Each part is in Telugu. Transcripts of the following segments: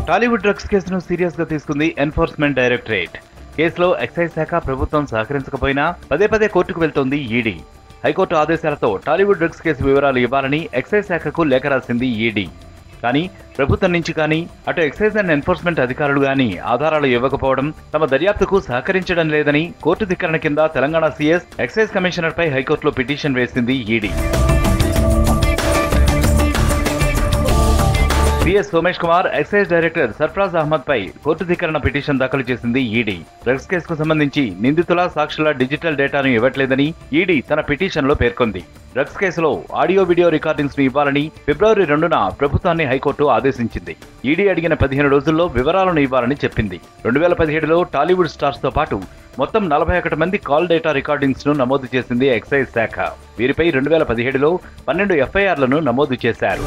టాలీవుడ్ డ్రగ్స్ కేసును సీరియస్ గా తీసుకుంది ఎన్ఫోర్స్మెంట్ డైరెక్టరేట్ కేసులో ఎక్సైజ్ శాఖ ప్రభుత్వం సహకరించకపోయినా పదే పదే కోర్టుకు వెళ్తోంది ఈడీ హైకోర్టు ఆదేశాలతో టాలీవుడ్ డ్రగ్స్ కేసు వివరాలు ఇవ్వాలని ఎక్సైజ్ శాఖకు లేఖ రాసింది ఈడీ కానీ ప్రభుత్వం నుంచి కానీ అటు ఎక్సైజ్ అండ్ ఎన్ఫోర్స్మెంట్ అధికారులు గాని ఆధారాలు ఇవ్వకపోవడం తమ దర్యాప్తుకు సహకరించడం లేదని కోర్టు ధిక్కరణ కింద తెలంగాణ సీఎస్ ఎక్సైజ్ కమిషనర్ పై హైకోర్టులో పిటిషన్ వేసింది ED CS Somesh Kumar excise director Sarfaraz Ahmed పై కోర్టు ధిక్కరణ పిటిషన్ దాఖలు చేసింది ఈడీ డ్రగ్స్ కేసుకు సంబంధించి నిందితుల సాక్షుల డిజిటల్ డేటాను ఇవ్వట్లేదని ఈడీ తన పిటిషన్ లో పేర్కొంది డ్రగ్స్ కేసులో ఆడియో వీడియో రికార్డింగ్స్ ను ఇవ్వాలని ఫిబ్రవరి రెండున ప్రభుత్వాన్ని హైకోర్టు ఆదేశించింది ఈడీ అడిగిన పదిహేను రోజుల్లో వివరాలను ఇవ్వాలని చెప్పింది రెండు వేల పదిహేడులో టాలీవుడ్ స్టార్స్ తో పాటు మొత్తం నలభై ఒకటి మంది కాల్ డేటా రికార్డింగ్స్ ను నమోదు చేసింది ఎక్సైజ్ శాఖ వీరిపై రెండు వేల పదిహేడులో పన్నెండు ఎఫ్ఐఆర్లను నమోదు చేశారు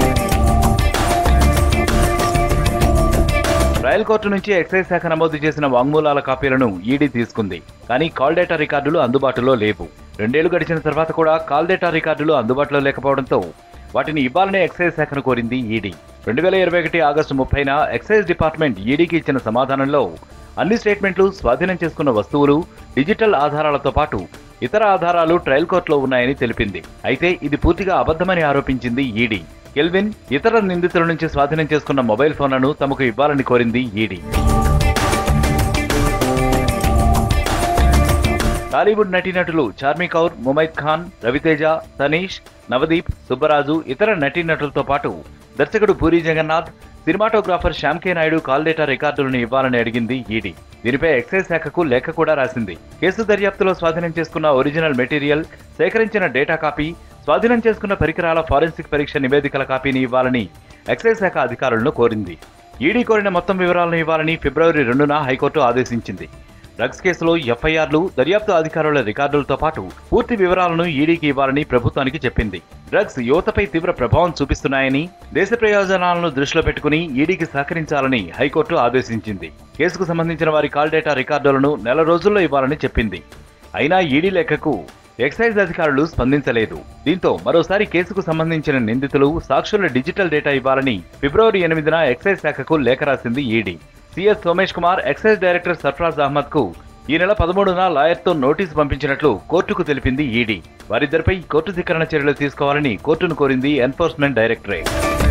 ట్రయల్ కోర్టు నుంచి ఎక్సైజ్ శాఖ నమోదు చేసిన వాంగ్మూలాల కాపీలను ఈడీ తీసుకుంది కానీ కాల్ డేటా రికార్డులు అందుబాటులో లేవు రెండేళ్లు గడిచిన తర్వాత కూడా కాల్ డేటా రికార్డులు అందుబాటులో లేకపోవడంతో వాటిని ఇవ్వాలని ఎక్సైజ్ శాఖను కోరింది ఈడీ రెండు వేల ఇరవై ఒకటి ఆగస్టు ముప్పైన ఎక్సైజ్ డిపార్ట్మెంట్ ఈడీకి ఇచ్చిన సమాధానంలో అన్ని స్టేట్మెంట్లు స్వాధీనం చేసుకున్న వస్తువులు డిజిటల్ ఆధారాలతో పాటు ఇతర ఆధారాలు ట్రయల్ కోర్టులో ఉన్నాయని తెలిపింది అయితే ఇది పూర్తిగా అబద్ధమని ఆరోపించింది ఈడీ కెల్విన్ ఇతర నిందితుల నుంచి స్వాధీనం చేసుకున్న మొబైల్ ఫోన్లను తమకు ఇవ్వాలని కోరింది ఈడీ టాలీవుడ్ నటీనటులు చార్మి కౌర్ ముమైద్ ఖాన్ రవితేజ తనీష్ నవదీప్ సుబ్బరాజు ఇతర నటీనటులతో పాటు దర్శకుడు Puri Jagannadh cinematographer Shyam K Naidu call data రికార్డులను ఇవ్వాలని అడిగింది ఈడీ దీనిపై ఎక్సైజ్ శాఖకు లేఖ కూడా రాసింది కేసు దర్యాప్తులో స్వాధీనం చేసుకున్న ఒరిజినల్ మెటీరియల్ సేకరించిన డేటా కాపీ స్వాధీనం చేసుకున్న పరికరాల ఫారెన్సిక్ పరీక్ష నివేదికల కాపీని ఇవ్వాలని ఎక్సైజ్ శాఖ అధికారులను కోరింది ఈడీ కోరిన మొత్తం వివరాలను ఇవ్వాలని ఫిబ్రవరి రెండున హైకోర్టు ఆదేశించింది డ్రగ్స్ కేసులో ఎఫ్ఐఆర్లు దర్యాప్తు అధికారుల రికార్డులతో పాటు పూర్తి వివరాలను ఈడీకి ఇవ్వాలని ప్రభుత్వానికి చెప్పింది డ్రగ్స్ యువతపై తీవ్ర ప్రభావం చూపిస్తున్నాయని దేశ ప్రయోజనాలను దృష్టిలో పెట్టుకుని ఈడీకి సహకరించాలని హైకోర్టు ఆదేశించింది కేసుకు సంబంధించిన వారి కాల్ డేటా రికార్డులను నెల రోజుల్లో ఇవ్వాలని చెప్పింది అయినా ఈడీ లేఖకు ఎక్సైజ్ అధికారులు స్పందించలేదు దీంతో మరోసారి కేసుకు సంబంధించిన నిందితులు సాక్షుల డిజిటల్ డేటా ఇవ్వాలని ఫిబ్రవరి ఎనిమిదిన ఎక్సైజ్ శాఖకు లేఖ రాసింది ED CS Somesh Kumar excise director Sarfaraz Ahmed కు ఈ నెల పదమూడున లాయర్తో నోటీసు పంపించినట్లు కోర్టుకు తెలిపింది ఈడీ వారిద్దరిపై కోర్టు ధిక్కరణ చర్యలు తీసుకోవాలని కోర్టును కోరింది ఎన్ఫోర్స్మెంట్ డైరెక్టరేట్